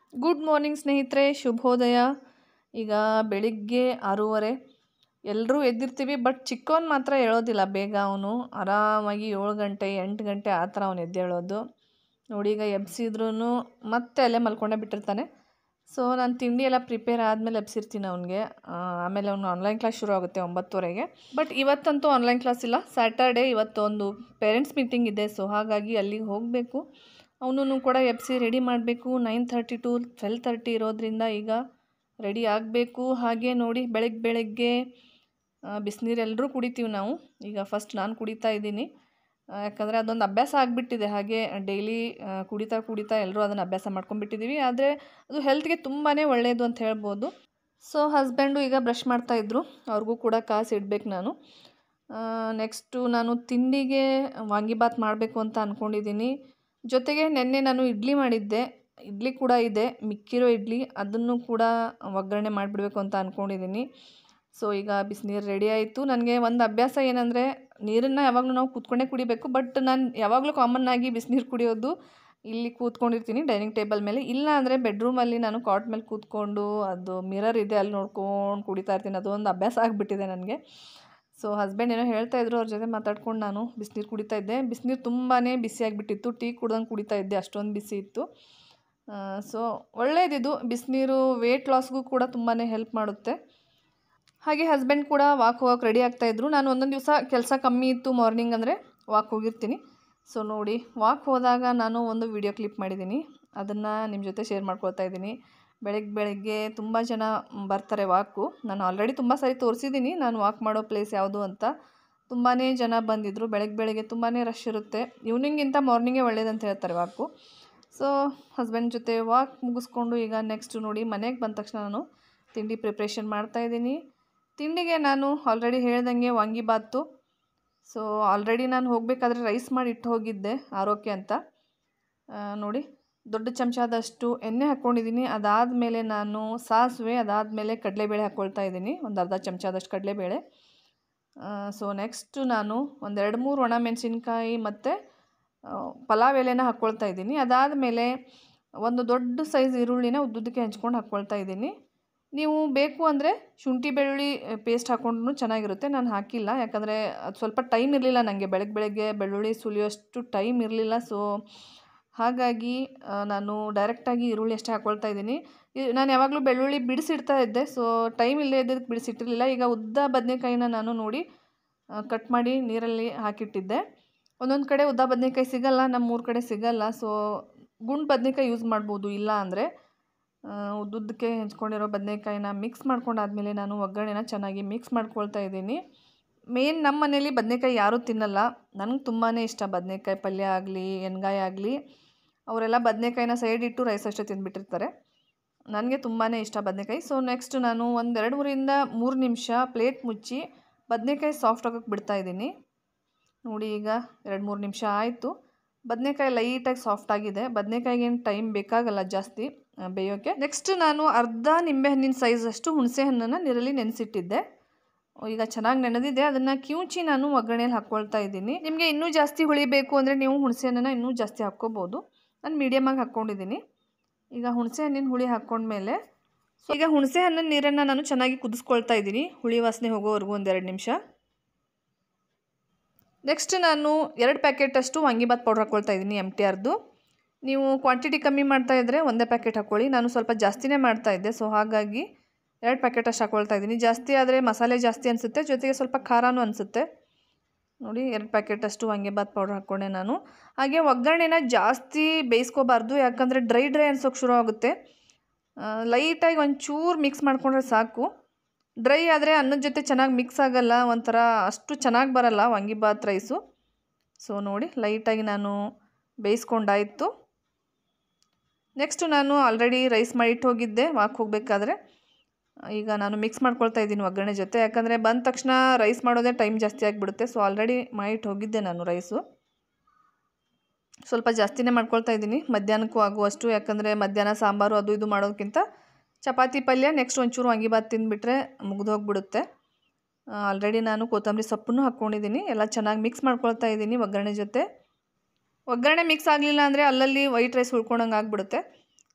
good morning ಸ್ನೇಹಿತರೆ ಶುಭೋದಯ ಈಗ ಬೆಳಿಗ್ಗೆ ಆರೂವರೆ ಎಲ್ಲರೂ ಎದ್ದಿರ್ತೀವಿ ಬಟ್ ಚಿಕ್ಕವನು ಮಾತ್ರ ಹೇಳೋದಿಲ್ಲ ಬೇಗ ಅವನು ಆರಾಮಾಗಿ ಏಳು ಗಂಟೆ ಎಂಟು ಗಂಟೆ ಆ ಥರ ಅವನು ಎದ್ದೇಳೋದು ನೋಡಿ ಈಗ ಎಬ್ಸಿದ್ರೂ ಮತ್ತೆ ಅಲ್ಲೇ ಮಲ್ಕೊಂಡೇ ಬಿಟ್ಟಿರ್ತಾನೆ ಸೊ ನಾನು ತಿಂಡಿ ಎಲ್ಲ ಪ್ರಿಪೇರ್ ಆದಮೇಲೆ ಎಬ್ಸಿರ್ತೀನಿ ಅವನಿಗೆ ಆಮೇಲೆ ಅವನು ಆನ್ಲೈನ್ ಕ್ಲಾಸ್ ಶುರು ಆಗುತ್ತೆ ಒಂಬತ್ತುವರೆಗೆ ಬಟ್ ಇವತ್ತಂತೂ ಆನ್ಲೈನ್ ಕ್ಲಾಸ್ ಇಲ್ಲ ಸ್ಯಾಟರ್ಡೇ ಇವತ್ತೊಂದು ಪೇರೆಂಟ್ಸ್ ಮೀಟಿಂಗ್ ಇದೆ ಸೊ ಹಾಗಾಗಿ ಅಲ್ಲಿಗೆ ಹೋಗಬೇಕು ಅವನೂ ಕೂಡ ಎಬ್ಸಿ ರೆಡಿ ಮಾಡಬೇಕು nine thirty to twelve thirty ಇರೋದ್ರಿಂದ ಈಗ ರೆಡಿ ಆಗಬೇಕು ಹಾಗೆ ನೋಡಿ ಬೆಳಗ್ಗೆ ಬೆಳಗ್ಗೆ ಬಿಸಿನೀರು ಎಲ್ಲರೂ ಕುಡಿತೀವಿ ನಾವು ಈಗ ಫಸ್ಟ್ ನಾನು ಕುಡಿತಾ ಇದ್ದೀನಿ ಆ, ಯಾಕಂದರೆ ಅದೊಂದು ಅಭ್ಯಾಸ ಆಗಿಬಿಟ್ಟಿದೆ ಹಾಗೆ ಡೈಲಿ ಕುಡಿತಾ ಕುಡಿತಾ ಎಲ್ಲರೂ ಅದನ್ನು ಅಭ್ಯಾಸ ಮಾಡ್ಕೊಂಡ್ಬಿಟ್ಟಿದ್ದೀವಿ ಆದರೆ ಅದು ಹೆಲ್ತ್ಗೆ ತುಂಬಾ ಒಳ್ಳೆಯದು ಅಂತ ಹೇಳ್ಬೋದು ಸೊ ಹಸ್ಬೆಂಡು ಈಗ ಬ್ರಷ್ ಮಾಡ್ತಾಯಿದ್ರು ಅವ್ರಿಗೂ ಕೂಡ ಕಾಸು ಇಡಬೇಕು ನಾನು ನೆಕ್ಸ್ಟು ನಾನು ತಿಂಡಿಗೆ ವಾಂಗಿಬಾತ್ ಮಾಡಬೇಕು ಅಂತ ಅಂದ್ಕೊಂಡಿದ್ದೀನಿ ಜೊತೆಗೆ ನಿನ್ನೆ ನಾನು ಇಡ್ಲಿ ಮಾಡಿದ್ದೆ ಇಡ್ಲಿ ಕೂಡ ಇದೆ ಮಿಕ್ಕಿರೋ ಇಡ್ಲಿ ಅದನ್ನು ಕೂಡ ಒಗ್ಗರಣೆ ಮಾಡಿಬಿಡ್ಬೇಕು ಅಂತ ಅಂದ್ಕೊಂಡಿದ್ದೀನಿ ಸೊ ಈಗ ಬಿಸಿನೀರು ರೆಡಿ ಆಯಿತು ನನಗೆ ಒಂದು ಅಭ್ಯಾಸ ಏನಂದರೆ ನೀರನ್ನು ಯಾವಾಗಲೂ ನಾವು ಕೂತ್ಕೊಂಡೇ ಕುಡಿಬೇಕು ಬಟ್ ನಾನು ಯಾವಾಗಲೂ ಕಾಮನ್ ಆಗಿ ಬಿಸಿನೀರು ಕುಡಿಯೋದು ಇಲ್ಲಿ ಕೂತ್ಕೊಂಡಿರ್ತೀನಿ ಡೈನಿಂಗ್ ಟೇಬಲ್ ಮೇಲೆ ಇಲ್ಲ ಅಂದರೆ ಬೆಡ್ರೂಮಲ್ಲಿ ನಾನು ಕಾಟ್ ಮೇಲೆ ಕೂತ್ಕೊಂಡು ಅದು ಮಿರರ್ ಇದೆ ಅಲ್ಲಿ ನೋಡ್ಕೊಂಡು ಕುಡಿತಾ ಇರ್ತೀನಿ ಅದು ಒಂದು ಅಭ್ಯಾಸ ಆಗಿಬಿಟ್ಟಿದೆ ನನಗೆ ಸೊ ಹಸ್ಬೆಂಡ್ ಏನೋ ಹೇಳ್ತಾ ಇದ್ರು ಅವ್ರ ಜೊತೆ ಮಾತಾಡ್ಕೊಂಡು ನಾನು ಬಿಸಿನೀರು ಕುಡಿತಾ ಇದ್ದೆ ಬಿಸಿನೀರು ತುಂಬಾ ಬಿಸಿಯಾಗಿಬಿಟ್ಟಿತ್ತು ಟೀ ಕುಡ್ದಂಗೆ ಕುಡಿತಾ ಇದ್ದೆ ಅಷ್ಟೊಂದು ಬಿಸಿ ಇತ್ತು ಸೊ ಒಳ್ಳೆಯದಿದು ಬಿಸಿನೀರು ವೆಯ್ಟ್ ಲಾಸ್ಗೂ ಕೂಡ ತುಂಬಾ ಹೆಲ್ಪ್ ಮಾಡುತ್ತೆ ಹಾಗೆ ಹಸ್ಬೆಂಡ್ ಕೂಡ ವಾಕ್ ಹೋಗೋಕೆ ರೆಡಿ ಆಗ್ತಾಯಿದ್ರು ನಾನು ಒಂದೊಂದು ದಿವಸ ಕೆಲಸ ಕಮ್ಮಿ ಇತ್ತು ಮಾರ್ನಿಂಗ್ ಅಂದರೆ ವಾಕ್ ಹೋಗಿರ್ತೀನಿ ಸೊ ನೋಡಿ ವಾಕ್ ಹೋದಾಗ ನಾನು ಒಂದು ವಿಡಿಯೋ ಕ್ಲಿಪ್ ಮಾಡಿದ್ದೀನಿ ಅದನ್ನು ನಿಮ್ಮ ಜೊತೆ ಶೇರ್ ಮಾಡ್ಕೊಳ್ತಾ ಇದ್ದೀನಿ ಬೆಳಗ್ಗೆ ಬೆಳಗ್ಗೆ ತುಂಬ ಜನ ಬರ್ತಾರೆ ವಾಕು ನಾನು ಆಲ್ರೆಡಿ ತುಂಬ ಸಾರಿ ತೋರಿಸಿದ್ದೀನಿ ನಾನು ವಾಕ್ ಮಾಡೋ ಪ್ಲೇಸ್ ಯಾವುದು ಅಂತ ತುಂಬಾ ಜನ ಬಂದಿದ್ದರು ಬೆಳಗ್ಗೆ ಬೆಳಗ್ಗೆ ತುಂಬಾ ರಶ್ ಇರುತ್ತೆ ಈವ್ನಿಂಗಿಂತ ಮಾರ್ನಿಂಗೇ ಒಳ್ಳೇದಂತ ಹೇಳ್ತಾರೆ ವಾಕು ಸೊ ಹಸ್ಬೆಂಡ್ ಜೊತೆ ವಾಕ್ ಮುಗಿಸ್ಕೊಂಡು ಈಗ ನೆಕ್ಸ್ಟು ನೋಡಿ ಮನೆಗೆ ಬಂದ ತಕ್ಷಣ ನಾನು ತಿಂಡಿ ಪ್ರಿಪ್ರೇಷನ್ ಮಾಡ್ತಾಯಿದ್ದೀನಿ ತಿಂಡಿಗೆ ನಾನು ಆಲ್ರೆಡಿ ಹೇಳ್ದಂಗೆ ವಾಂಗಿಬಾತು ಸೊ ಆಲ್ರೆಡಿ ನಾನು ಹೋಗಬೇಕಾದ್ರೆ ರೈಸ್ ಮಾಡಿ ಇಟ್ಟು ಹೋಗಿದ್ದೆ ಆರೋಗ್ಯ ಅಂತ ಆ, ನೋಡಿ ದೊಡ್ಡ ಚಮಚದಷ್ಟು ಎಣ್ಣೆ ಹಾಕ್ಕೊಂಡಿದ್ದೀನಿ ಅದಾದಮೇಲೆ ನಾನು ಸಾಸಿವೆ ಅದಾದಮೇಲೆ ಕಡಲೆಬೇಳೆ ಹಾಕ್ಕೊಳ್ತಾ ಇದ್ದೀನಿ ಒಂದು ಅರ್ಧ ಚಮಚದಷ್ಟು ಕಡಲೆಬೇಳೆ ಸೊ ನೆಕ್ಸ್ಟು ನಾನು ಒಂದೆರಡು ಮೂರು ಒಣ ಮೆಣಸಿನ್ಕಾಯಿ ಮತ್ತು ಪಲಾವ್ ಎಲೆನ ಹಾಕ್ಕೊಳ್ತಾ ಇದ್ದೀನಿ ಅದಾದಮೇಲೆ ಒಂದು ದೊಡ್ಡ ಸೈಜ್ ಈರುಳ್ಳಿನ ಉದ್ದುದ್ದಕ್ಕೆ ಹೆಂಚ್ಕೊಂಡು ಹಾಕ್ಕೊಳ್ತಾ ಇದ್ದೀನಿ ನೀವು ಬೇಕು ಅಂದರೆ ಶುಂಠಿ ಬೆಳ್ಳುಳ್ಳಿ ಪೇಸ್ಟ್ ಹಾಕ್ಕೊಂಡ್ರೂ ಚೆನ್ನಾಗಿರುತ್ತೆ ನಾನು ಹಾಕಿಲ್ಲ ಯಾಕಂದರೆ ಅದು ಸ್ವಲ್ಪ ಟೈಮ್ ಇರಲಿಲ್ಲ ನನಗೆ ಬೆಳಗ್ಗೆ ಬೆಳಗ್ಗೆ ಬೆಳ್ಳುಳ್ಳಿ ಸುಲಿಯೋಷ್ಟು ಟೈಮ್ ಇರಲಿಲ್ಲ ಸೊ ಹಾಗಾಗಿ ಆ, ನಾನು ಡೈರೆಕ್ಟಾಗಿ ಈರುಳ್ಳಿ ಅಷ್ಟೇ ಹಾಕ್ಕೊಳ್ತಾ ಇದ್ದೀನಿ ಈ- ನಾನು ಯಾವಾಗಲೂ ಬೆಳ್ಳುಳ್ಳಿ ಬಿಡಿಸಿಡ್ತಾ ಇದ್ದೆ ಸೊ ಟೈಮ್ ಇಲ್ಲದೇ ಇದ್ದಕ್ಕೆ ಬಿಡಿಸಿಟ್ಟಿರಲಿಲ್ಲ ಈಗ ಉದ್ದ ಬದನೆಕಾಯಿನ ನಾನು ನೋಡಿ ಕಟ್ ಮಾಡಿ ನೀರಲ್ಲಿ ಹಾಕಿಟ್ಟಿದ್ದೆ ಒಂದೊಂದು ಕಡೆ ಉದ್ದ ಬದನೆಕಾಯಿ ಸಿಗಲ್ಲ ನಮ್ಮ ಊರ ಕಡೆ ಸಿಗಲ್ಲ ಸೊ ಗುಂಡು ಬದನೆಕಾಯಿ ಯೂಸ್ ಮಾಡ್ಬೋದು ಇಲ್ಲ ಅಂದರೆ ಉದ್ದುದ್ದಕ್ಕೆ ಹೆಂಚ್ಕೊಂಡಿರೋ ಬದನೆಕಾಯಿನ ಮಿಕ್ಸ್ ಮಾಡ್ಕೊಂಡಾದ್ಮೇಲೆ ನಾನು ಒಗ್ಗರಣೆನ ಚೆನ್ನಾಗಿ ಮಿಕ್ಸ್ ಮಾಡ್ಕೊಳ್ತಾ ಇದ್ದೀನಿ ಮೇನ್ ನಮ್ಮ ಮನೇಲಿ ಬದನೆಕಾಯಿ ಯಾರೂ ತಿನ್ನಲ್ಲ ನನಗೆ ತುಂಬಾ ಇಷ್ಟ ಬದನೆಕಾಯಿ ಪಲ್ಯ ಆಗಲಿ ಎಣ್ಗಾಯಿ ಆಗಲಿ ಅವರೆಲ್ಲ ಬದನೆಕಾಯಿನ ಸೈಡ್ ಇಟ್ಟು ರೈಸ್ ಅಷ್ಟೇ ತಿಂದ್ಬಿಟ್ಟಿರ್ತಾರೆ ನನಗೆ ತುಂಬಾ ಇಷ್ಟ ಬದನೆಕಾಯಿ ಸೊ ನೆಕ್ಸ್ಟ್ ನಾನು ಒಂದು ಎರಡು ಮೂರಿಂದ ಮೂರು ನಿಮಿಷ ಪ್ಲೇಟ್ ಮುಚ್ಚಿ ಬದನೆಕಾಯಿ ಸಾಫ್ಟ್ ಆಗೋಕ್ಕೆ ಬಿಡ್ತಾ ಇದ್ದೀನಿ ನೋಡಿ ಈಗ ಎರಡು ಮೂರು ನಿಮಿಷ ಆಯಿತು ಬದನೆಕಾಯಿ ಲೈಟಾಗಿ ಸಾಫ್ಟ್ ಆಗಿದೆ ಬದನೆಕಾಯಿಗೆ ಏನು ಟೈಮ್ ಬೇಕಾಗಲ್ಲ ಜಾಸ್ತಿ ಆ, ಬೇಯೋಕ್ಕೆ ನೆಕ್ಸ್ಟ್ ನಾನು ಅರ್ಧ ನಿಂಬೆಹಣ್ಣಿನ ಸೈಜ್ ಅಷ್ಟು ಹುಣಸೆ ಹಣ್ಣನ್ನು ನೀರಲ್ಲಿ ನೆನೆಸಿಟ್ಟಿದ್ದೆ ಈಗ ಚೆನ್ನಾಗಿ ನೆನೆದಿದೆ ಅದನ್ನು ಕಿವುಚಿ ನಾನು ಒಗ್ಗರಣೆಯಲ್ಲಿ ಹಾಕ್ಕೊಳ್ತಾ ಇದ್ದೀನಿ ನಿಮಗೆ ಇನ್ನೂ ಜಾಸ್ತಿ ಹುಳಿ ಬೇಕು ಅಂದರೆ ನೀವು ಹುಣಸೆ ಹಣ್ಣನ್ನು ಇನ್ನೂ ಜಾಸ್ತಿ ಹಾಕ್ಕೋಬೋದು ನಾನು ಮೀಡಿಯಮಾಗಿ ಹಾಕ್ಕೊಂಡಿದ್ದೀನಿ ಈಗ ಹುಣಸೆ ಹಣ್ಣಿನ ಹುಳಿ ಹಾಕ್ಕೊಂಡ್ಮೇಲೆ ಸೊ ಈಗ ಹುಣಸೆ ಹಣ್ಣಿನ ನೀರನ್ನು ನಾನು ಚೆನ್ನಾಗಿ ಕುದಿಸ್ಕೊಳ್ತಾ ಇದ್ದೀನಿ ಹುಳಿ ವಾಸನೆ ಹೋಗೋವರೆಗೂ ಒಂದೆರಡು ನಿಮಿಷ ನೆಕ್ಸ್ಟ್ ನಾನು ಎರಡು ಪ್ಯಾಕೆಟಷ್ಟು ವಾಂಗಿಬಾತ್ ಪೌಡ್ರ್ ಹಾಕ್ಕೊಳ್ತಾ ಇದ್ದೀನಿ ಎಮ್ ಟಿ ಆರ್ದು ನೀವು ಕ್ವಾಂಟಿಟಿ ಕಮ್ಮಿ ಮಾಡ್ತಾ ಇದ್ದರೆ ಒಂದೇ ಪ್ಯಾಕೆಟ್ ಹಾಕ್ಕೊಳ್ಳಿ ನಾನು ಸ್ವಲ್ಪ ಜಾಸ್ತಿನೇ ಮಾಡ್ತಾ ಇದ್ದೆ ಸೊ ಹಾಗಾಗಿ ಎರಡು ಪ್ಯಾಕೆಟ್ ಅಷ್ಟು ಹಾಕ್ಕೊಳ್ತಾ ಇದ್ದೀನಿ ಜಾಸ್ತಿ ಆದರೆ ಮಸಾಲೆ ಜಾಸ್ತಿ ಅನಿಸುತ್ತೆ ಜೊತೆಗೆ ಸ್ವಲ್ಪ ಖಾರನೂ ಅನಿಸುತ್ತೆ ನೋಡಿ ಎರಡು ಪ್ಯಾಕೆಟ್ ಅಷ್ಟು ವಾಂಗಿಬಾತ್ ಪೌಡ್ರ್ ಹಾಕ್ಕೊಂಡೆ ನಾನು ಹಾಗೆ ಒಗ್ಗರಣೆನ ಜಾಸ್ತಿ ಬೇಯಿಸ್ಕೋಬಾರ್ದು ಯಾಕಂದರೆ ಡ್ರೈ ಡ್ರೈ ಅನ್ಸೋಕೆ ಶುರು ಆಗುತ್ತೆ ಲೈಟಾಗಿ ಒಂಚೂರು ಮಿಕ್ಸ್ ಮಾಡಿಕೊಂಡ್ರೆ ಸಾಕು ಡ್ರೈ ಆದರೆ ಅನ್ನದ ಜೊತೆ ಚೆನ್ನಾಗಿ ಮಿಕ್ಸ್ ಆಗಲ್ಲ ಒಂಥರ ಅಷ್ಟು ಚೆನ್ನಾಗಿ ಬರಲ್ಲ ವಾಂಗಿಬಾತ್ ರೈಸು ಸೊ ನೋಡಿ ಲೈಟಾಗಿ ನಾನು ಬೇಯಿಸ್ಕೊಂಡಾಯಿತು ನೆಕ್ಸ್ಟು ನಾನು ಆಲ್ರೆಡಿ ರೈಸ್ ಮಾಡಿಟ್ಟು ಹೋಗಿದ್ದೆ ವಾಕ್ ಹೋಗಬೇಕಾದ್ರೆ ಈಗ ನಾನು ಮಿಕ್ಸ್ ಮಾಡ್ಕೊಳ್ತಾ ಇದ್ದೀನಿ ಒಗ್ಗರಣೆ ಜೊತೆ ಯಾಕಂದರೆ ಬಂದ ತಕ್ಷಣ ರೈಸ್ ಮಾಡೋದೇ ಟೈಮ್ ಜಾಸ್ತಿ ಆಗಿಬಿಡುತ್ತೆ ಸೊ ಆಲ್ರೆಡಿ ಮಾಡಿಟ್ಟು ಹೋಗಿದ್ದೆ ನಾನು ರೈಸು ಸ್ವಲ್ಪ ಜಾಸ್ತಿನೇ ಮಾಡ್ಕೊಳ್ತಾ ಇದ್ದೀನಿ ಮಧ್ಯಾಹ್ನಕ್ಕೂ ಆಗುವಷ್ಟು ಯಾಕಂದರೆ ಮಧ್ಯಾಹ್ನ ಸಾಂಬಾರು ಅದು ಇದು ಮಾಡೋದಕ್ಕಿಂತ ಚಪಾತಿ ಪಲ್ಯ ನೆಕ್ಸ್ಟ್ ಒಂಚೂರು ವಾಂಗಿಬಾತ್ ತಿಂದುಬಿಟ್ರೆ ಮುಗಿದೋಗ್ಬಿಡುತ್ತೆ ಆಲ್ರೆಡಿ ನಾನು ಕೊತ್ತಂಬರಿ ಸೊಪ್ಪನ್ನು ಹಾಕ್ಕೊಂಡಿದ್ದೀನಿ ಎಲ್ಲ ಚೆನ್ನಾಗಿ ಮಿಕ್ಸ್ ಮಾಡ್ಕೊಳ್ತಾ ಇದ್ದೀನಿ ಒಗ್ಗರಣೆ ಜೊತೆ ಒಗ್ಗರಣೆ ಮಿಕ್ಸ್ ಆಗಲಿಲ್ಲ ಅಂದರೆ ಅಲ್ಲಲ್ಲಿ ವೈಟ್ ರೈಸ್ ಉಳ್ಕೊಂಡಂಗೆ ಆಗಿಬಿಡುತ್ತೆ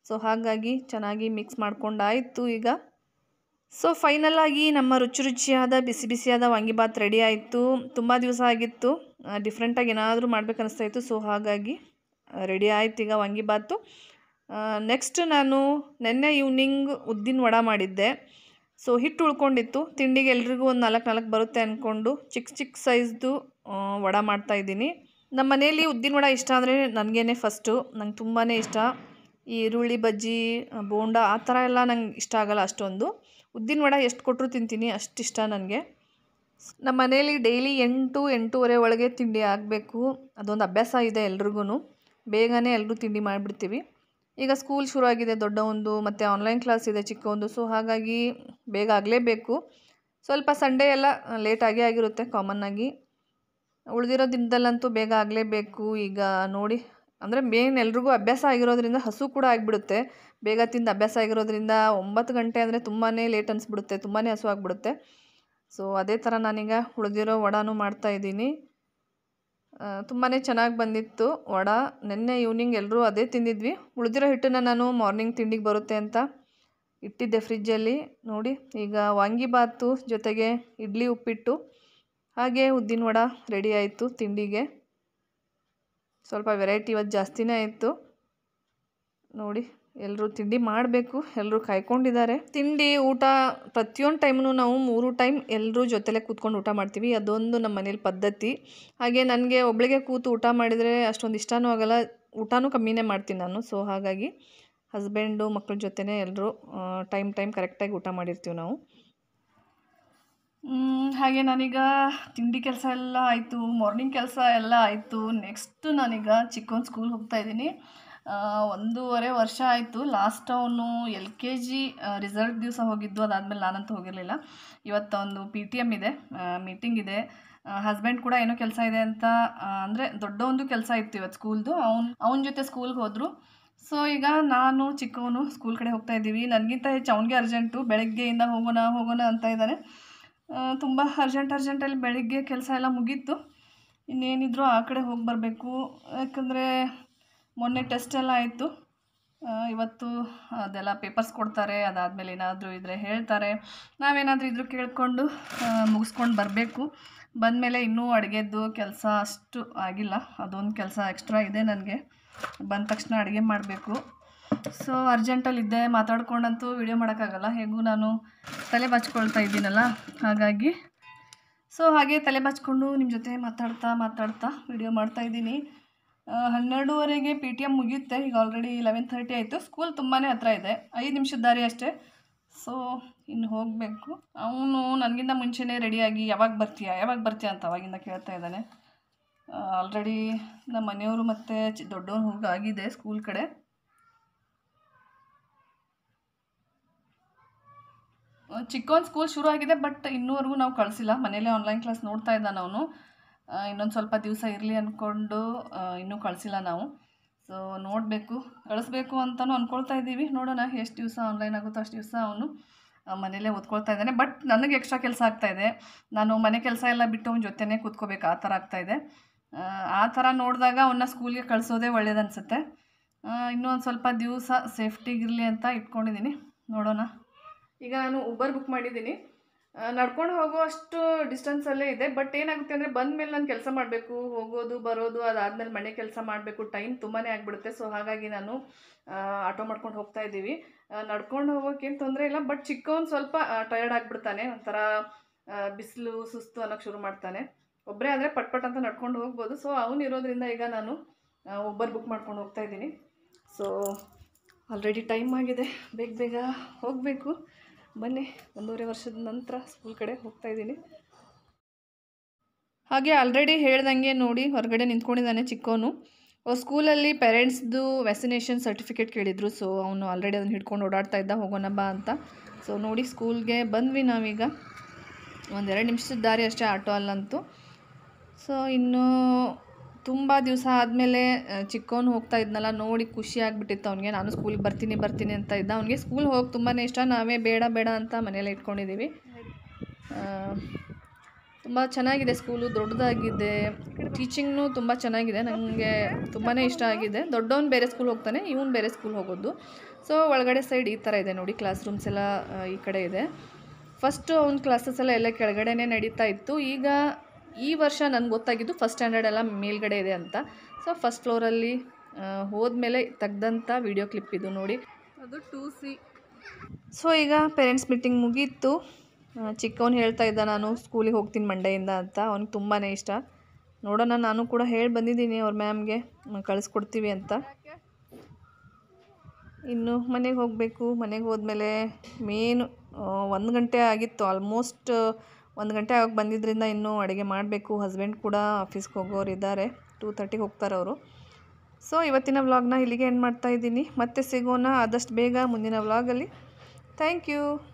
ಸೊ ಹಾಗಾಗಿ ಚೆನ್ನಾಗಿ ಮಿಕ್ಸ್ ಮಾಡ್ಕೊಂಡಾಯಿತು ಈಗ ಸೊ ಫೈನಲ್ ಆಗಿ ನಮ್ಮ ರುಚಿ ರುಚಿಯಾದ ಬಿಸಿ ಬಿಸಿಯಾದ ವಾಂಗಿಬಾತ್ ರೆಡಿ ಆಯಿತು ತುಂಬ ದಿವಸ ಆಗಿತ್ತು ಡಿಫ್ರೆಂಟಾಗಿ ಏನಾದರೂ ಮಾಡ್ಬೇಕು ಅನಿಸ್ತಾ ಇತ್ತು ಸೊ ಹಾಗಾಗಿ ರೆಡಿ ಆಯ್ತು ಈಗ ವಾಂಗಿಬಾತು ನೆಕ್ಸ್ಟ್ ನಾನು ನಿನ್ನೆ ಈವ್ನಿಂಗ್ ಉದ್ದಿನ ವಡ ಮಾಡಿದ್ದೆ ಸೊ ಹಿಟ್ಟು ಉಳ್ಕೊಂಡಿತ್ತು ತಿಂಡಿಗೆ ಎಲ್ರಿಗೂ ಒಂದು ನಾಲ್ಕು ನಾಲ್ಕು ಬರುತ್ತೆ ಅಂದ್ಕೊಂಡು ಚಿಕ್ಕ ಚಿಕ್ಕ ಸೈಜ್ದು ವಡ ಮಾಡ್ತಾಯಿದ್ದೀನಿ ನಮ್ಮ ಮನೇಲಿ ಉದ್ದಿನ ವಡ ಇಷ್ಟ ಅಂದರೆ ನನಗೇನೆ ಫಸ್ಟು ನಂಗೆ ತುಂಬಾ ಇಷ್ಟ ಈ ಈರುಳ್ಳಿ ಬಜ್ಜಿ ಬೋಂಡ ಆ ಥರ ಎಲ್ಲ ನಂಗೆ ಇಷ್ಟ ಆಗಲ್ಲ ಅಷ್ಟೊಂದು ಉದ್ದಿನ ವಡ ಎಷ್ಟು ಕೊಟ್ಟರು ತಿಂತೀನಿ ಅಷ್ಟಿಷ್ಟ ನನಗೆ ನಮ್ಮ ಮನೇಲಿ ಡೈಲಿ ಎಂಟು ಎಂಟೂವರೆ ಒಳಗೆ ತಿಂಡಿ ಆಗಬೇಕು ಅದೊಂದು ಅಭ್ಯಾಸ ಇದೆ ಎಲ್ರಿಗೂ ಬೇಗನೆ ಎಲ್ಲರೂ ತಿಂಡಿ ಮಾಡಿಬಿಡ್ತೀವಿ ಈಗ ಸ್ಕೂಲ್ ಶುರುವಾಗಿದೆ ದೊಡ್ಡವೊಂದು ಮತ್ತು ಆನ್ಲೈನ್ ಕ್ಲಾಸ್ ಇದೆ ಚಿಕ್ಕವೊಂದು ಸೊ ಹಾಗಾಗಿ ಬೇಗ ಆಗಲೇಬೇಕು ಸ್ವಲ್ಪ ಸಂಡೇ ಎಲ್ಲ ಲೇಟಾಗೇ ಆಗಿರುತ್ತೆ ಕಾಮನ್ನಾಗಿ ಉಳಿದಿರೋ ದಿನದಲ್ಲಂತೂ ಬೇಗ ಆಗಲೇಬೇಕು ಈಗ ನೋಡಿ ಅಂದರೆ ಮೇನ್ ಎಲ್ರಿಗೂ ಅಭ್ಯಾಸ ಆಗಿರೋದ್ರಿಂದ ಹಸು ಕೂಡ ಆಗಿಬಿಡುತ್ತೆ ಬೇಗ ತಿಂದು ಅಭ್ಯಾಸ ಆಗಿರೋದ್ರಿಂದ ಒಂಬತ್ತು ಗಂಟೆ ಅಂದರೆ ತುಂಬಾ ಲೇಟ್ ಅನಿಸ್ಬಿಡುತ್ತೆ ತುಂಬಾ ಹಸು ಆಗಿಬಿಡುತ್ತೆ ಸೊ ಅದೇ ಥರ ನಾನೀಗ ಉಳಿದಿರೋ ವಡಾನು ಮಾಡ್ತಾಯಿದ್ದೀನಿ ತುಂಬಾ ಚೆನ್ನಾಗಿ ಬಂದಿತ್ತು ವಡ ನಿನ್ನೆ ಈವ್ನಿಂಗ್ ಎಲ್ಲರೂ ಅದೇ ತಿಂದಿದ್ವಿ ಉಳಿದಿರೋ ಹಿಟ್ಟನ್ನು ನಾನು ಮಾರ್ನಿಂಗ್ ತಿಂಡಿಗೆ ಬರುತ್ತೆ ಅಂತ ಇಟ್ಟಿದ್ದೆ ಫ್ರಿಜ್ಜಲ್ಲಿ ನೋಡಿ ಈಗ ವಾಂಗಿಬಾತು ಜೊತೆಗೆ ಇಡ್ಲಿ ಉಪ್ಪಿಟ್ಟು ಹಾಗೆ ಉದ್ದಿನ ವಡ ರೆಡಿ ಆಯಿತು ತಿಂಡಿಗೆ ಸ್ವಲ್ಪ ವೆರೈಟಿ ಇವತ್ತು ಜಾಸ್ತಿನೇ ಆಯಿತು ನೋಡಿ ಎಲ್ಲರೂ ತಿಂಡಿ ಮಾಡಬೇಕು ಎಲ್ಲರೂ ಕಾಯ್ಕೊಂಡಿದ್ದಾರೆ ತಿಂಡಿ ಊಟ ಪ್ರತಿಯೊಂದು ಟೈಮ್ನು ನಾವು ಮೂರು ಟೈಮ್ ಎಲ್ಲರೂ ಜೊತೆಲೇ ಕೂತ್ಕೊಂಡು ಊಟ ಮಾಡ್ತೀವಿ ಅದೊಂದು ನಮ್ಮ ಮನೇಲಿ ಪದ್ಧತಿ ಹಾಗೆ ನನಗೆ ಒಬ್ಳಿಗೆ ಕೂತು ಊಟ ಮಾಡಿದರೆ ಅಷ್ಟೊಂದು ಇಷ್ಟನೂ ಆಗಲ್ಲ ಊಟನೂ ಕಮ್ಮಿನೇ ಮಾಡ್ತೀನಿ ನಾನು ಸೊ ಹಾಗಾಗಿ ಹಸ್ಬೆಂಡು ಮಕ್ಕಳ ಜೊತೆನೇ ಎಲ್ಲರೂ ಟೈಮ್ ಟೈಮ್ ಕರೆಕ್ಟಾಗಿ ಊಟ ಮಾಡಿರ್ತೀವಿ ನಾವು ಹಾಗೆ ನಾನೀಗ ತಿಂಡಿ ಕೆಲಸ ಎಲ್ಲ ಆಯಿತು ಮಾರ್ನಿಂಗ್ ಕೆಲಸ ಎಲ್ಲ ಆಯಿತು ನೆಕ್ಸ್ಟ್ ನಾನೀಗ ಚಿಕ್ಕವನ್ ಸ್ಕೂಲ್ ಹೋಗ್ತಾ ಇದ್ದೀನಿ ಒಂದೂವರೆ ವರ್ಷ ಆಯಿತು ಲಾಸ್ಟ್ ಅವನು ಎಲ್ ಕೆ ಜಿ ರಿಸಲ್ಟ್ ದಿವಸ ಹೋಗಿದ್ದು ಅದಾದಮೇಲೆ ನಾನಂತೂ ಹೋಗಿರಲಿಲ್ಲ ಇವತ್ತು ಒಂದು ಪಿ ಟಿ ಎಮ್ ಇದೆ ಮೀಟಿಂಗ್ ಇದೆ ಹಸ್ಬೆಂಡ್ ಕೂಡ ಏನೋ ಕೆಲಸ ಇದೆ ಅಂತ ಅಂದರೆ ದೊಡ್ಡ ಒಂದು ಕೆಲಸ ಇತ್ತು ಇವತ್ತು ಸ್ಕೂಲ್ದು ಅವ್ನು ಅವನ ಜೊತೆ ಸ್ಕೂಲ್ಗೆ ಹೋದರು ಸೊ ಈಗ ನಾನು ಚಿಕ್ಕವನು ಸ್ಕೂಲ್ ಕಡೆ ಹೋಗ್ತಾ ಇದ್ದೀವಿ ನನಗಿಂತ ಹೆಚ್ಚು ಅವನಿಗೆ ಅರ್ಜೆಂಟು ಬೆಳಗ್ಗೆಯಿಂದ ಹೋಗೋಣ ಹೋಗೋಣ ಅಂತ ಇದ್ದಾನೆ ತುಂಬ ಅರ್ಜೆಂಟ್ ಅರ್ಜೆಂಟಲ್ಲಿ ಬೆಳಿಗ್ಗೆ ಕೆಲಸ ಎಲ್ಲ ಮುಗೀತು ಇನ್ನೇನಿದ್ರು ಆ ಕಡೆ ಹೋಗಿ ಬರಬೇಕು ಯಾಕಂದರೆ ಮೊನ್ನೆ ಟೆಸ್ಟ್ ಎಲ್ಲ ಆಯಿತು ಇವತ್ತು ಅದೆಲ್ಲ ಪೇಪರ್ಸ್ ಕೊಡ್ತಾರೆ ಅದಾದಮೇಲೆ ಏನಾದರೂ ಇದ್ದರೆ ಹೇಳ್ತಾರೆ ನಾವೇನಾದರೂ ಇದ್ರೂ ಕೇಳಿಕೊಂಡು ಮುಗಿಸ್ಕೊಂಡು ಬರಬೇಕು ಬಂದಮೇಲೆ ಇನ್ನೂ ಅಡುಗೆದ್ದು ಕೆಲಸ ಅಷ್ಟು ಆಗಿಲ್ಲ ಅದೊಂದು ಕೆಲಸ ಎಕ್ಸ್ಟ್ರಾ ಇದೆ ನನಗೆ ಬಂದ ತಕ್ಷಣ ಅಡುಗೆ ಮಾಡಬೇಕು ಸೊ ಅರ್ಜೆಂಟಲ್ಲಿದ್ದೆ ಮಾತಾಡ್ಕೊಂಡಂತೂ ವಿಡಿಯೋ ಮಾಡೋಕ್ಕಾಗಲ್ಲ ಹೇಗೂ ನಾನು ತಲೆ ಬಾಚ್ಕೊಳ್ತಾ ಇದ್ದೀನಲ್ಲ ಹಾಗಾಗಿ ಸೊ ಹಾಗೆ ತಲೆ ಬಾಚ್ಕೊಂಡು ನಿಮ್ಮ ಜೊತೆ ಮಾತಾಡ್ತಾ ಮಾತಾಡ್ತಾ ವಿಡಿಯೋ ಮಾಡ್ತಾಯಿದ್ದೀನಿ ಹನ್ನೆರಡೂವರೆಗೆ ಪಿ ಟಿ ಎಮ್ ಮುಗಿಯುತ್ತೆ ಈಗ ಆಲ್ರೆಡಿ ಲೆವೆನ್ ಥರ್ಟಿ ಆಯಿತು ಸ್ಕೂಲ್ ತುಂಬಾ ಹತ್ರ ಇದೆ ಐದು ನಿಮಿಷದ ದಾರಿ ಅಷ್ಟೇ ಸೊ ಇನ್ನು ಹೋಗಬೇಕು ಅವನು ನನಗಿಂತ ಮುಂಚೆನೇ ರೆಡಿಯಾಗಿ ಯಾವಾಗ ಬರ್ತೀಯಾ ಯಾವಾಗ ಬರ್ತೀಯಾ ಅಂತ ಅವಾಗಿಂದ ಕೇಳ್ತಾ ಇದ್ದಾನೆ ಆಲ್ರೆಡಿ ನಮ್ಮ ಮನೆಯವರು ಮತ್ತು ಚಿ ದೊಡ್ಡವನು ಹೋಗಿ ಆಗಿದೆ ಸ್ಕೂಲ್ ಕಡೆ ಚಿಕ್ಕವನ್ ಸ್ಕೂಲ್ ಶುರು ಆಗಿದೆ ಬಟ್ ಇನ್ನೂವರೆಗೂ ನಾವು ಕಳಿಸಿಲ್ಲ ಮನೇಲೇ ಆನ್ಲೈನ್ ಕ್ಲಾಸ್ ನೋಡ್ತಾ ಇದ್ದಾನೆ ಅವನು ಇನ್ನೊಂದು ಸ್ವಲ್ಪ ದಿವಸ ಇರಲಿ ಅಂದ್ಕೊಂಡು ಇನ್ನೂ ಕಳಿಸಿಲ್ಲ ನಾವು ಸೊ ನೋಡಬೇಕು ಕಳಿಸ್ಬೇಕು ಅಂತಲೂ ಅಂದ್ಕೊಳ್ತಾ ಇದ್ದೀವಿ ನೋಡೋಣ ಎಷ್ಟು ದಿವಸ ಆನ್ಲೈನ್ ಆಗುತ್ತೋ ಅಷ್ಟು ದಿವಸ ಅವನು ಮನೇಲೇ ಓದ್ಕೊಳ್ತಾ ಇದ್ದಾನೆ ಬಟ್ ನನಗೆ ಎಕ್ಸ್ಟ್ರಾ ಕೆಲಸ ಆಗ್ತಾಯಿದೆ ನಾನು ಮನೆ ಕೆಲಸ ಎಲ್ಲ ಬಿಟ್ಟು ಅವನ ಜೊತೆನೇ ಕೂತ್ಕೋಬೇಕು ಆ ಥರ ಆಗ್ತಾಯಿದೆ ಆ ಥರ ನೋಡಿದಾಗ ಅವನ್ನ ಸ್ಕೂಲ್ಗೆ ಕಳಿಸೋದೇ ಒಳ್ಳೇದು ಅನಿಸುತ್ತೆ ಇನ್ನೂ ಒಂದು ಸ್ವಲ್ಪ ದಿವಸ ಸೇಫ್ಟಿಗಿರಲಿ ಅಂತ ಇಟ್ಕೊಂಡಿದ್ದೀನಿ ನೋಡೋಣ ಈಗ ನಾನು ಉಬರ್ ಬುಕ್ ಮಾಡಿದ್ದೀನಿ ನಡ್ಕೊಂಡು ಹೋಗೋ ಅಷ್ಟು ಡಿಸ್ಟೆನ್ಸಲ್ಲೇ ಇದೆ ಬಟ್ ಏನಾಗುತ್ತೆ ಅಂದರೆ ಬಂದ ಮೇಲೆ ನಾನು ಕೆಲಸ ಮಾಡಬೇಕು ಹೋಗೋದು ಬರೋದು ಅದಾದಮೇಲೆ ಮನೆ ಕೆಲಸ ಮಾಡಬೇಕು ಟೈಮ್ ತುಂಬಾ ಆಗಿಬಿಡುತ್ತೆ ಸೊ ಹಾಗಾಗಿ ನಾನು ಆಟೋ ಮಾಡ್ಕೊಂಡು ಹೋಗ್ತಾ ಇದ್ದೀವಿ ನಡ್ಕೊಂಡು ಹೋಗೋಕ್ಕೇನು ತೊಂದರೆ ಇಲ್ಲ ಬಟ್ ಚಿಕ್ಕವನು ಸ್ವಲ್ಪ ಟಯರ್ಡ್ ಆಗಿಬಿಡ್ತಾನೆ ಒಂಥರ ಬಿಸಿಲು ಸುಸ್ತು ಅನ್ನೋಕ್ಕೆ ಶುರು ಮಾಡ್ತಾನೆ ಒಬ್ಬರೇ ಆದರೆ ಪಟ್ ಪಟ್ ಅಂತ ನಡ್ಕೊಂಡು ಹೋಗ್ಬೋದು ಸೊ ಅವನು ಇರೋದ್ರಿಂದ ಈಗ ನಾನು ಒಬ್ಬರು ಬುಕ್ ಮಾಡ್ಕೊಂಡು ಹೋಗ್ತಾ ಇದ್ದೀನಿ ಸೊ ಆಲ್ರೆಡಿ ಟೈಮ್ ಆಗಿದೆ ಬೇಗ ಬೇಗ ಹೋಗಬೇಕು ಬನ್ನಿ ಒಂದೂವರೆ ವರ್ಷದ ನಂತರ ಸ್ಕೂಲ್ ಕಡೆ ಹೋಗ್ತಾ ಇದ್ದೀನಿ ಹಾಗೆ ಆಲ್ರೆಡಿ ಹೇಳ್ದಂಗೆ ನೋಡಿ ಹೊರಗಡೆ ನಿಂತ್ಕೊಂಡಿದ್ದಾನೆ ಚಿಕ್ಕವನು ಸ್ಕೂಲಲ್ಲಿ ಪೇರೆಂಟ್ಸ್ದು ವ್ಯಾಕ್ಸಿನೇಷನ್ ಸರ್ಟಿಫಿಕೇಟ್ ಕೇಳಿದರು ಸೊ ಅವನು ಆಲ್ರೆಡಿ ಅದನ್ನು ಹಿಡ್ಕೊಂಡು ಓಡಾಡ್ತಾ ಇದ್ದ ಹೋಗೋಣ ಬಾ ಅಂತ ಸೊ ನೋಡಿ ಸ್ಕೂಲ್ಗೆ ಬಂದ್ವಿ ನಾವೀಗ ಒಂದೆರಡು ನಿಮಿಷದ ದಾರಿ ಅಷ್ಟೇ ಆಟೋ ಅಲ್ಲಂತೂ ಸೊ ಇನ್ನು ತುಂಬ ದಿವಸ ಆದಮೇಲೆ ಚಿಕ್ಕವನು ಹೋಗ್ತಾ ಇದ್ನಲ್ಲ ನೋಡಿ ಖುಷಿ ಆಗಿಬಿಟ್ಟಿತ್ತು ಅವನಿಗೆ ನಾನು ಸ್ಕೂಲಿಗೆ ಬರ್ತೀನಿ ಬರ್ತೀನಿ ಅಂತ ಇದ್ದ ಅವನಿಗೆ ಸ್ಕೂಲ್ ಹೋಗಿ ತುಂಬಾ ಇಷ್ಟ ನಾವೇ ಬೇಡ ಬೇಡ ಅಂತ ಮನೇಲಿ ಇಟ್ಕೊಂಡಿದ್ದೀವಿ ತುಂಬ ಚೆನ್ನಾಗಿದೆ ಸ್ಕೂಲು ದೊಡ್ಡದಾಗಿದೆ ಟೀಚಿಂಗ್ನೂ ತುಂಬ ಚೆನ್ನಾಗಿದೆ ನನಗೆ ತುಂಬಾ ಇಷ್ಟ ಆಗಿದೆ ದೊಡ್ಡವನು ಬೇರೆ ಸ್ಕೂಲ್ ಹೋಗ್ತಾನೆ ಇವನು ಬೇರೆ ಸ್ಕೂಲ್ ಹೋಗೋದು ಸೊ ಒಳಗಡೆ ಸೈಡ್ ಈ ಥರ ಇದೆ ನೋಡಿ ಕ್ಲಾಸ್ ರೂಮ್ಸ್ ಎಲ್ಲ ಆ, ಈ ಕಡೆ ಇದೆ ಫಸ್ಟು ಅವ್ನ ಕ್ಲಾಸಸ್ ಎಲ್ಲ ಎಲ್ಲ ಕೆಳಗಡೆನೇ ನಡೀತಾ ಇತ್ತು ಈಗ ಈ ವರ್ಷ ನನಗೆ ಗೊತ್ತಾಗಿದ್ದು ಫಸ್ಟ್ ಸ್ಟ್ಯಾಂಡರ್ಡ್ ಎಲ್ಲ ಮೇಲ್ಗಡೆ ಇದೆ ಅಂತ ಸೊ ಫಸ್ಟ್ ಫ್ಲೋರಲ್ಲಿ ಹೋದ್ಮೇಲೆ ತೆಗ್ದಂಥ ವಿಡಿಯೋ ಕ್ಲಿಪ್ ಇದು ನೋಡಿ ಅದು ಟೂ ಸಿ ಸೊ ಈಗ ಪೇರೆಂಟ್ಸ್ ಮೀಟಿಂಗ್ ಮುಗೀತು ಚಿಕ್ಕವನು ಹೇಳ್ತಾ ಇದ್ದ ನಾನು ಸ್ಕೂಲಿಗೆ ಹೋಗ್ತೀನಿ ಮಂಡೆಯಿಂದ ಅಂತ ಅವ್ನಿಗೆ ತುಂಬಾ ಇಷ್ಟ ನೋಡೋಣ ನಾನು ಕೂಡ ಹೇಳಿ ಬಂದಿದ್ದೀನಿ ಅವ್ರ ಮ್ಯಾಮ್ಗೆ ಕಳಿಸ್ಕೊಡ್ತೀವಿ ಅಂತ ಇನ್ನು ಮನೆಗೆ ಹೋಗಬೇಕು ಮನೆಗೆ ಹೋದ್ಮೇಲೆ ಮೇನು ಒಂದು ಗಂಟೆ ಆಗಿತ್ತು ಆಲ್ಮೋಸ್ಟ್ ಒಂದು ಗಂಟೆ ಆಗಿ ಬಂದಿದ್ದರಿಂದ ಇನ್ನೂ ಅಡುಗೆ ಮಾಡಬೇಕು ಹಸ್ಬೆಂಡ್ ಕೂಡ ಆಫೀಸ್ಗೆ ಹೋಗೋರು ಇದ್ದಾರೆ ಟೂ ತರ್ಟಿಗೆ ಹೋಗ್ತಾರೆ ಅವರು ಸೊ ಇವತ್ತಿನ ವ್ಲಾಗ್ನ ಇಲ್ಲಿಗೆ ಎಂಡ್ ಮಾಡ್ತಾ ಇದ್ದೀನಿ ಮತ್ತೆ ಸಿಗೋಣ ಆದಷ್ಟು ಬೇಗ ಮುಂದಿನ ವ್ಲಾಗಲ್ಲಿ ಥ್ಯಾಂಕ್ ಯು